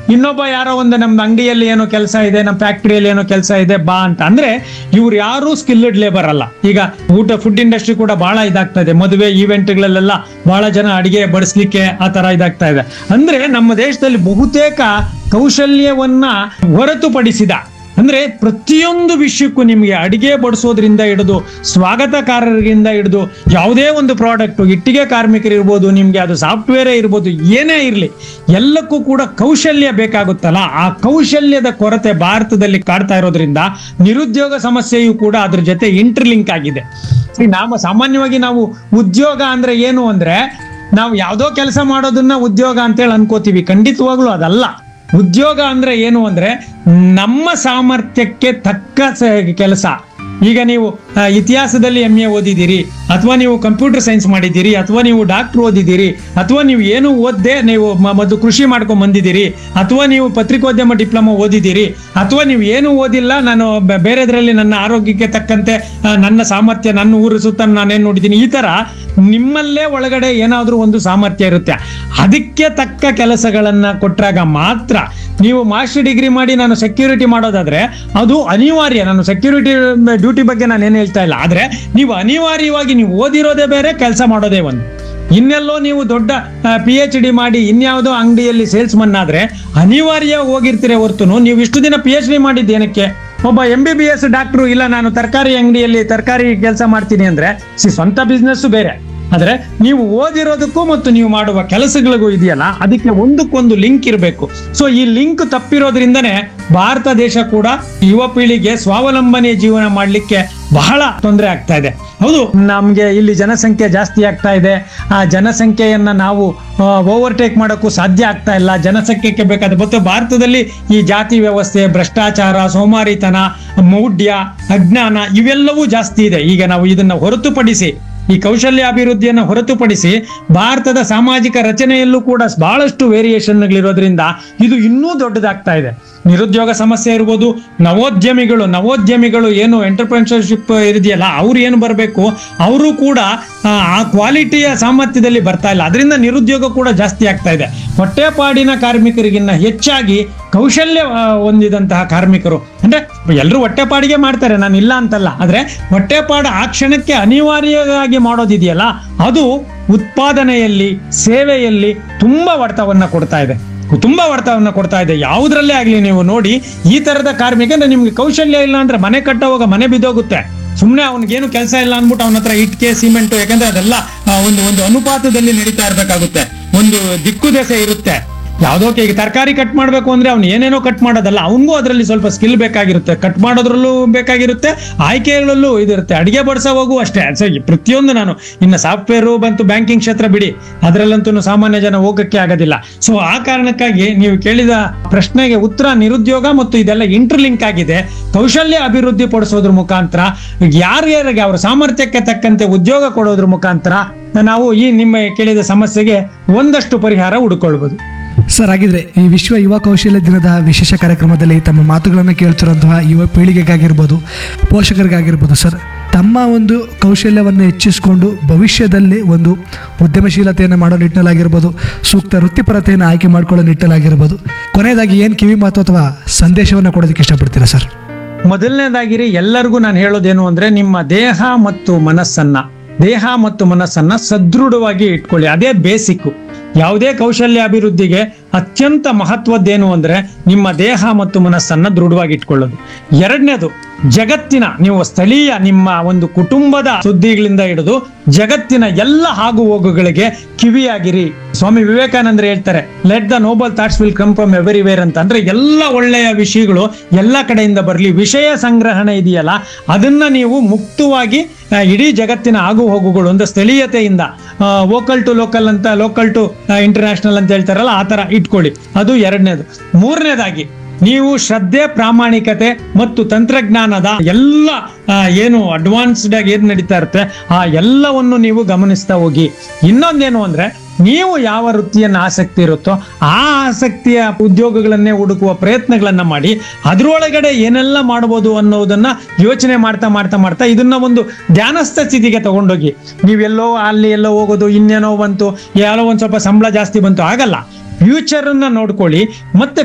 ಇನ್ನೊಬ್ಬ ಯಾರೋ ಒಂದು ನಮ್ಮ ಅಂಗಡಿಯಲ್ಲಿ ಏನೋ ಕೆಲಸ ಇದೆ ನಮ್ಮ ಫ್ಯಾಕ್ಟರಿಯಲ್ಲಿ ಏನೋ ಕೆಲಸ ಇದೆ ಬಾ ಅಂತ ಅಂದ್ರೆ ಇವ್ರು ಯಾರು ಸ್ಕಿಲ್ಡ್ ಲೇಬರ್ ಅಲ್ಲ ಈಗ ಊಟ ಫುಡ್ ಇಂಡಸ್ಟ್ರಿ ಕೂಡ ಬಹಳ ಇದಾಗ್ತಾ ಇದೆ ಮದುವೆ ಇವೆಂಟ್ಗಳಲ್ಲೆಲ್ಲ ಬಹಳ ಜನ ಅಡಿಗೆ ಬಡಿಸ್ಲಿಕ್ಕೆ ಆ ತರ ಇದಾಗ್ತಾ ಇದೆ ಅಂದ್ರೆ ನಮ್ಮ ದೇಶದಲ್ಲಿ ಬಹುತೇಕ ಕೌಶಲ್ಯವನ್ನ ಹೊರತುಪಡಿಸಿದ ಅಂದ್ರೆ ಪ್ರತಿಯೊಂದು ವಿಷಯಕ್ಕೂ ನಿಮಗೆ ಅಡಿಗೆ ಬಡಿಸೋದ್ರಿಂದ ಹಿಡಿದು ಸ್ವಾಗತಕಾರರಿಂದ ಹಿಡಿದು ಯಾವುದೇ ಒಂದು ಪ್ರಾಡಕ್ಟ್ ಇಟ್ಟಿಗೆ ಕಾರ್ಮಿಕರು ಇರ್ಬೋದು ನಿಮ್ಗೆ ಅದು ಸಾಫ್ಟ್ವೇರೇ ಇರ್ಬೋದು ಏನೇ ಇರಲಿ ಎಲ್ಲಕ್ಕೂ ಕೂಡ ಕೌಶಲ್ಯ ಬೇಕಾಗುತ್ತಲ್ಲ ಆ ಕೌಶಲ್ಯದ ಕೊರತೆ ಭಾರತದಲ್ಲಿ ಕಾಡ್ತಾ ಇರೋದ್ರಿಂದ ನಿರುದ್ಯೋಗ ಸಮಸ್ಯೆಯು ಕೂಡ ಅದ್ರ ಜೊತೆ ಇಂಟರ್ಲಿಂಕ್ ಆಗಿದೆ See, ನಾವು ಸಾಮಾನ್ಯವಾಗಿ ನಾವು ಉದ್ಯೋಗ ಅಂದ್ರೆ ಏನು ಅಂದ್ರೆ ನಾವು ಯಾವುದೋ ಕೆಲಸ ಮಾಡೋದನ್ನ ಉದ್ಯೋಗ ಅಂತೇಳಿ ಅನ್ಕೋತೀವಿ ಖಂಡಿತವಾಗ್ಲೂ ಅದಲ್ಲ ಉದ್ಯೋಗ ಅಂದ್ರೆ ಏನು ಅಂದ್ರೆ ನಮ್ಮ ಸಾಮರ್ಥ್ಯಕ್ಕೆ ತಕ್ಕ ಕೆಲಸ ಈಗ ನೀವು ಆ, ಇತಿಹಾಸದಲ್ಲಿ ಎಂ ಎ ಓದಿದ್ದೀರಿ ಅಥವಾ ನೀವು ಕಂಪ್ಯೂಟರ್ ಸೈನ್ಸ್ ಮಾಡಿದ್ದೀರಿ ಅಥವಾ ನೀವು ಡಾಕ್ಟರ್ ಓದಿದ್ದೀರಿ ಅಥವಾ ನೀವು ಏನು ಓದ್ದೆ ನೀವು ಮ- ಮೊದಲು ಕೃಷಿ ಮಾಡ್ಕೊಂಡ್ ಬಂದಿದ್ದೀರಿ ಅಥವಾ ನೀವು ಪತ್ರಿಕೋದ್ಯಮ ಡಿಪ್ಲೊಮಾ ಓದಿದ್ದೀರಿ ಅಥವಾ ನೀವು ಏನು ಓದಿಲ್ಲ ನಾನು ಬೆ- ಬೇರೆದ್ರಲ್ಲಿ ನನ್ನ ಆರೋಗ್ಯಕ್ಕೆ ತಕ್ಕಂತೆ ಆ, ನನ್ನ ಸಾಮರ್ಥ್ಯ ನನ್ನ ಊರು ಸುತ್ತ ನಾನೇನು ನೋಡಿದ್ದೀನಿ ಈ ತರ ನಿಮ್ಮಲ್ಲೇ ಒಳಗಡೆ ಏನಾದ್ರೂ ಒಂದು ಸಾಮರ್ಥ್ಯ ಇರುತ್ತೆ ಅದಕ್ಕೆ ತಕ್ಕ ಕೆಲಸಗಳನ್ನ ಕೊಟ್ಟಾಗ ಮಾತ್ರ ನೀವು ಮಾಸ್ಟರ್ ಡಿಗ್ರಿ ಮಾಡಿ ನಾನು ಸೆಕ್ಯೂರಿಟಿ ಮಾಡೋದಾದ್ರೆ ಅದು ಅನಿವಾರ್ಯ ನಾನು ಸೆಕ್ಯೂರಿಟಿ ಡ್ಯೂಟಿ ಬಗ್ಗೆ ನಾನು ಏನು ಹೇಳ್ತಾ ಇಲ್ಲ ಆದ್ರೆ ನೀವು ಅನಿವಾರ್ಯವಾಗಿ ನೀವು ಓದಿರೋದೇ ಬೇರೆ ಕೆಲಸ ಮಾಡೋದೇ ಒಂದು ಇನ್ನೆಲ್ಲೋ ನೀವು ದೊಡ್ಡ ಪಿ ಎಚ್ ಡಿ ಮಾಡಿ ಇನ್ಯಾವುದೋ ಅಂಗಡಿಯಲ್ಲಿ ಸೇಲ್ಸ್ ಮನ್ ಆದ್ರೆ ಅನಿವಾರ್ಯ ಹೋಗಿರ್ತೀರ ಹೊರತು ನೀವು ಇಷ್ಟು ದಿನ ಪಿ ಎಚ್ ಡಿ ಮಾಡಿದ್ದು ಏನಕ್ಕೆ ಒಬ್ಬ M B B S doctor ಇಲ್ಲ ನಾನು ತರಕಾರಿ ಅಂಗಡಿಯಲ್ಲಿ ತರಕಾರಿ ಕೆಲಸ ಮಾಡ್ತೀನಿ ಅಂದ್ರೆ ಸಿ ಸ್ವಂತ ಬಿಸ್ನೆಸ್ ಬೇರೆ ಆದ್ರೆ ನೀವು ಓದಿರೋದಕ್ಕೂ ಮತ್ತು ನೀವು ಮಾಡುವ ಕೆಲಸಗಳಿಗೂ ಇದೆಯಲ್ಲ ಅದಕ್ಕೆ ಒಂದಕ್ಕೊಂದು ಲಿಂಕ್ ಇರಬೇಕು ಸೊ ಈ ಲಿಂಕ್ ತಪ್ಪಿರೋದ್ರಿಂದನೇ ಭಾರತ ದೇಶ ಕೂಡ ಯುವ ಪೀಳಿಗೆ ಸ್ವಾವಲಂಬನೆ ಜೀವನ ಮಾಡ್ಲಿಕ್ಕೆ ಬಹಳ ತೊಂದರೆ ಆಗ್ತಾ ಇದೆ ಹೌದು ನಮ್ಗೆ ಇಲ್ಲಿ ಜನಸಂಖ್ಯೆ ಜಾಸ್ತಿ ಆಗ್ತಾ ಇದೆ ಆ ಜನಸಂಖ್ಯೆಯನ್ನ ನಾವು ಓವರ್ಟೇಕ್ ಮಾಡೋಕ್ಕೂ ಸಾಧ್ಯ ಆಗ್ತಾ ಇಲ್ಲ ಜನಸಂಖ್ಯೆಗೆ ಬೇಕಾದ ಮತ್ತು ಭಾರತದಲ್ಲಿ ಈ ಜಾತಿ ವ್ಯವಸ್ಥೆ ಭ್ರಷ್ಟಾಚಾರ ಸೋಮಾರಿತನ ಮೌಢ್ಯ ಅಜ್ಞಾನ ಇವೆಲ್ಲವೂ ಜಾಸ್ತಿ ಇದೆ ಈಗ ನಾವು ಇದನ್ನ ಹೊರತುಪಡಿಸಿ ಈ ಕೌಶಲ್ಯ ಅಭಿವೃದ್ಧಿಯನ್ನು ಹೊರತುಪಡಿಸಿ ಭಾರತದ ಸಾಮಾಜಿಕ ರಚನೆಯಲ್ಲೂ ಕೂಡ ಬಹಳಷ್ಟು ವೇರಿಯೇಷನ್ಗಳಿರೋದ್ರಿಂದ ಇದು ಇನ್ನೂ ದೊಡ್ಡದಾಗ್ತಾ ಇದೆ ನಿರುದ್ಯೋಗ ಸಮಸ್ಯೆ ಇರ್ಬೋದು ನವೋದ್ಯಮಿಗಳು ನವೋದ್ಯಮಿಗಳು ಏನು ಎಂಟರ್ಪ್ರೆನ್ಶಿಪ್ ಇದೆಯಲ್ಲ ಅವ್ರು ಏನು ಬರಬೇಕು ಅವರು ಕೂಡ ಆ, ಆ ಕ್ವಾಲಿಟಿಯ ಸಾಮರ್ಥ್ಯದಲ್ಲಿ ಬರ್ತಾ ಇಲ್ಲ ಅದರಿಂದ ನಿರುದ್ಯೋಗ ಕೂಡ ಜಾಸ್ತಿ ಆಗ್ತಾ ಇದೆ ಹೊಟ್ಟೆಪಾಡಿನ ಕಾರ್ಮಿಕರಿಗಿನ್ನ ಹೆಚ್ಚಾಗಿ ಕೌಶಲ್ಯ ಆ, ಹೊಂದಿದಂತಹ ಕಾರ್ಮಿಕರು ಅಂದ್ರೆ ಎಲ್ಲರೂ ಹೊಟ್ಟೆಪಾಡಿಗೆ ಮಾಡ್ತಾರೆ ನಾನು ಇಲ್ಲ ಅಂತಲ್ಲ ಆದ್ರೆ ಹೊಟ್ಟೆಪಾಡು ಆ ಕ್ಷಣಕ್ಕೆ ಅನಿವಾರ್ಯವಾಗಿ ಮಾಡೋದಿದೆಯಲ್ಲ ಅದು ಉತ್ಪಾದನೆಯಲ್ಲಿ ಸೇವೆಯಲ್ಲಿ ತುಂಬಾ ಹೊಡೆತವನ್ನ ಕೊಡ್ತಾ ಇದೆ ತುಂಬಾ ಹೊಡೆತವನ್ನ ಕೊಡ್ತಾ ಇದೆ ಯಾವುದ್ರಲ್ಲೇ ಆಗ್ಲಿ ನೀವು ನೋಡಿ ಈ ತರದ ಕಾರ್ಮಿಕ ಅಂದ್ರೆ ನಿಮ್ಗೆ ಕೌಶಲ್ಯ ಇಲ್ಲ ಅಂದ್ರೆ ಮನೆ ಕಟ್ಟೋವಾಗ ಮನೆ ಬಿದ್ದೋಗುತ್ತೆ ಸುಮ್ಮನೆ ಅವನಿಗೇನು ಕೆಲಸ ಇಲ್ಲ ಅಂದ್ಬಿಟ್ಟು ಅವನ ಹತ್ರ ಇಟ್ಕೆ ಸಿಮೆಂಟ್ ಯಾಕಂದ್ರೆ ಅದೆಲ್ಲ ಆ, ಒಂದು ಒಂದು ಅನುಪಾತದಲ್ಲಿ ನಡೀತಾ ಇರ್ಬೇಕಾಗುತ್ತೆ ಒಂದು ದಿಕ್ಕು ದೆಸೆ ಇರುತ್ತೆ ಯಾವುದೋ ಈಗ ತರಕಾರಿ ಕಟ್ ಮಾಡಬೇಕು ಅಂದ್ರೆ ಅವ್ನು ಏನೇನೋ ಕಟ್ ಮಾಡೋದಲ್ಲ ಅವನಿಗೂ ಅದರಲ್ಲಿ ಸ್ವಲ್ಪ ಸ್ಕಿಲ್ ಬೇಕಾಗಿರುತ್ತೆ ಕಟ್ ಮಾಡೋದ್ರಲ್ಲೂ ಬೇಕಾಗಿರುತ್ತೆ ಆಯ್ಕೆಗಳಲ್ಲೂ ಇದಿರುತ್ತೆ ಅಡಿಗೆ ಬಡಿಸೋವಾಗೂ ಅಷ್ಟೇ ಸೊ ಈ ಪ್ರತಿಯೊಂದು ನಾನು ಇನ್ನು ಸಾಫ್ಟ್ವೇರು ಬಂತು ಬ್ಯಾಂಕಿಂಗ್ ಕ್ಷೇತ್ರ ಬಿಡಿ ಅದರಲ್ಲಂತೂ ಸಾಮಾನ್ಯ ಜನ ಹೋಗಕ್ಕೆ ಆಗೋದಿಲ್ಲ ಸೊ ಆ ಕಾರಣಕ್ಕಾಗಿ ನೀವು ಕೇಳಿದ ಪ್ರಶ್ನೆಗೆ ಉತ್ತರ ನಿರುದ್ಯೋಗ ಮತ್ತು ಇದೆಲ್ಲ ಇಂಟರ್ಲಿಂಕ್ ಆಗಿದೆ ಕೌಶಲ್ಯ ಅಭಿವೃದ್ಧಿ ಪಡಿಸೋದ್ರ ಮುಖಾಂತರ ಯಾರ್ಯಾರಿಗೆ ಅವರ ಸಾಮರ್ಥ್ಯಕ್ಕೆ ತಕ್ಕಂತೆ ಉದ್ಯೋಗ ಕೊಡೋದ್ರ ಮುಖಾಂತರ ನಾವು ಈ ನಿಮ್ಮ ಕೇಳಿದ ಸಮಸ್ಯೆಗೆ ಒಂದಷ್ಟು ಪರಿಹಾರ ಹುಡುಕೊಳ್ಬಹುದು ಸರ್ ಹಾಗಿದ್ರೆ ಈ ವಿಶ್ವ ಯುವ ಕೌಶಲ್ಯ ದಿನದ ವಿಶೇಷ ಕಾರ್ಯಕ್ರಮದಲ್ಲಿ ತಮ್ಮ ಮಾತುಗಳನ್ನು ಕೇಳ್ತಿರುವಂತಹ ಯುವ ಪೀಳಿಗೆಗಾಗಿರ್ಬೋದು ಪೋಷಕರಿಗಾಗಿರ್ಬೋದು ಸರ್ ತಮ್ಮ ಒಂದು ಕೌಶಲ್ಯವನ್ನು ಹೆಚ್ಚಿಸಿಕೊಂಡು ಭವಿಷ್ಯದಲ್ಲಿ ಒಂದು ಉದ್ಯಮಶೀಲತೆಯನ್ನು ಮಾಡೋ ನಿಟ್ಟಿನಲ್ಲಾಗಿರ್ಬೋದು ಸೂಕ್ತ ವೃತ್ತಿಪರತೆಯನ್ನು ಆಯ್ಕೆ ಮಾಡ್ಕೊಳ್ಳೋ ನಿಟ್ಟಿನಲ್ಲಾಗಿರ್ಬೋದು ಕೊನೆಯದಾಗಿ ಏನು ಕಿವಿ ಮಾತು ಅಥವಾ ಸಂದೇಶವನ್ನು ಕೊಡೋದಕ್ಕೆ ಇಷ್ಟಪಡ್ತೀರಾ ಸರ್ ಮೊದಲನೇದಾಗಿರಿ ಎಲ್ಲರಿಗೂ ನಾನು ಹೇಳೋದೇನು ಅಂದ್ರೆ ನಿಮ್ಮ ದೇಹ ಮತ್ತು ಮನಸ್ಸನ್ನ ದೇಹ ಮತ್ತು ಮನಸ್ಸನ್ನ ಸದೃಢವಾಗಿ ಇಟ್ಕೊಳ್ಳಿ ಅದೇ ಬೇಸಿಕ್ ಯಾವುದೇ ಕೌಶಲ್ಯ ಅಭಿವೃದ್ಧಿಗೆ ಅತ್ಯಂತ ಮಹತ್ವದ್ದೇನು ಅಂದ್ರೆ ನಿಮ್ಮ ದೇಹ ಮತ್ತು ಮನಸ್ಸನ್ನ ದೃಢವಾಗಿ ಇಟ್ಕೊಳ್ಳೋದು ಎರಡನೇದು ಜಗತ್ತಿನ ನೀವು ಸ್ಥಳೀಯ ನಿಮ್ಮ ಒಂದು ಕುಟುಂಬದ ಸುದ್ದಿಗಳಿಂದ ಹಿಡಿದು ಜಗತ್ತಿನ ಎಲ್ಲ ಆಗು ಹೋಗುಗಳಿಗೆ ಕಿವಿಯಾಗಿರಿ ಸ್ವಾಮಿ ವಿವೇಕಾನಂದರು ಹೇಳ್ತಾರೆ let the noble thoughts will come from everywhere ಅಂತ ಅಂದ್ರೆ ಎಲ್ಲ ಒಳ್ಳೆಯ ವಿಷಯಗಳು ಎಲ್ಲ ಕಡೆಯಿಂದ ಬರಲಿ ವಿಷಯ ಸಂಗ್ರಹಣೆ ಇದೆಯಲ್ಲ ಅದನ್ನ ನೀವು ಮುಕ್ತವಾಗಿ ಆ, ಇಡೀ ಜಗತ್ತಿನ ಆಗು ಹೋಗುಗಳು ಒಂದು ಸ್ಥಳೀಯತೆಯಿಂದ ವೋಕಲ್ ಟು ಲೋಕಲ್ ಅಂತ ಲೋಕಲ್ ಟು ಇಂಟರ್ನ್ಯಾಷನಲ್ ಅಂತ ಹೇಳ್ತಾರಲ್ಲ ಆ ತರ ಇಟ್ಕೊಳ್ಳಿ ಅದು ಎರಡನೇದು ಮೂರನೇದಾಗಿ ನೀವು ಶ್ರದ್ಧೆ ಪ್ರಾಮಾಣಿಕತೆ ಮತ್ತು ತಂತ್ರಜ್ಞಾನದ ಎಲ್ಲ ಆ, ಏನು ಅಡ್ವಾನ್ಸ್ಡ್ ಆಗಿ ಏನ್ ನಡೀತಾ ಇರುತ್ತೆ ಆ ಎಲ್ಲವನ್ನು ನೀವು ಗಮನಿಸ್ತಾ ಹೋಗಿ ಇನ್ನೊಂದೇನು ಅಂದ್ರೆ ನೀವು ಯಾವ ವೃತ್ತಿಯನ್ನ ಆಸಕ್ತಿ ಇರುತ್ತೋ ಆ ಆಸಕ್ತಿಯ ಉದ್ಯೋಗಗಳನ್ನೇ ಹುಡುಕುವ ಪ್ರಯತ್ನಗಳನ್ನ ಮಾಡಿ ಅದ್ರೊಳಗಡೆ ಏನೆಲ್ಲ ಮಾಡ್ಬೋದು ಅನ್ನೋದನ್ನ ಯೋಚನೆ ಮಾಡ್ತಾ ಮಾಡ್ತಾ ಮಾಡ್ತಾ ಇದನ್ನ ಒಂದು ಧ್ಯಾನಸ್ಥ ಸ್ಥಿತಿಗೆ ತಗೊಂಡೋಗಿ ನೀವೆಲ್ಲೋ ಅಲ್ಲಿ ಎಲ್ಲೋ ಹೋಗೋದು ಇನ್ನೇನೋ ಬಂತು ಯಾರೋ ಒಂದ್ ಸ್ವಲ್ಪ ಸಂಬಳ ಜಾಸ್ತಿ ಬಂತು ಆಗಲ್ಲ ಫ್ಯೂಚರ್ ಅನ್ನ ನೋಡ್ಕೊಳ್ಳಿ ಮತ್ತೆ